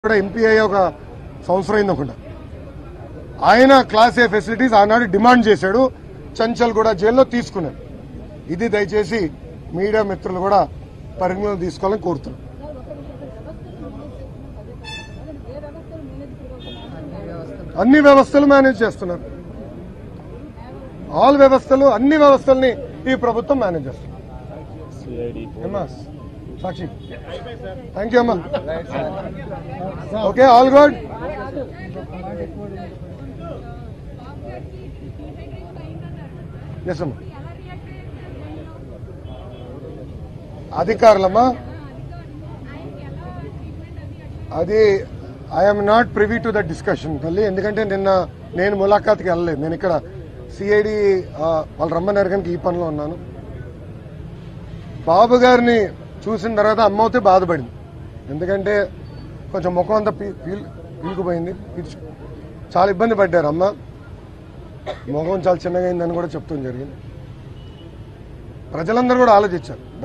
కూడా ఎంపీ అయ్యే ఒక సంవత్సరం అయింది అనుకుంటా ఆయన క్లాస్ ఏ ఫెసిలిటీస్ ఆనాడు డిమాండ్ చేశాడు చంచల్ కూడా జైల్లో తీసుకున్నాడు ఇది దయచేసి మీడియా మిత్రులు కూడా పరిగణలో తీసుకోవాలని కోరుతున్నాను అన్ని వ్యవస్థలు మేనేజ్ చేస్తున్నారు ఆల్ వ్యవస్థలు అన్ని వ్యవస్థల్ని ఈ ప్రభుత్వం మేనేజ్ చేస్తుంది ఏమ్మా సాక్షి థ్యాంక్ యూ అమ్మా ఓకే ఆల్ గుడ్ ఎస్ అమ్మా అధికారులమ్మా అది I'm not privy to the discussion తల్లి ఎందుకంటే నిన్న నేను ములాఖాత్కి వెళ్ళలేదు నేను ఇక్కడ సిఐడి వాళ్ళు రమ్మన్నారు కనుక ఈ పనిలో ఉన్నాను బాబు గారిని చూసిన తర్వాత అమ్మవుతే బాధపడింది ఎందుకంటే కొంచెం ముఖం అంతా పీ- పీల్ పీలుకుపోయింది పీల్చు- చాలా ఇబ్బంది పడ్డారు అమ్మ ముఖం చాలా చిన్నగా అయిందని కూడా చెప్తాం జరిగింది ప్రజలందరూ కూడా ఆలోచించారు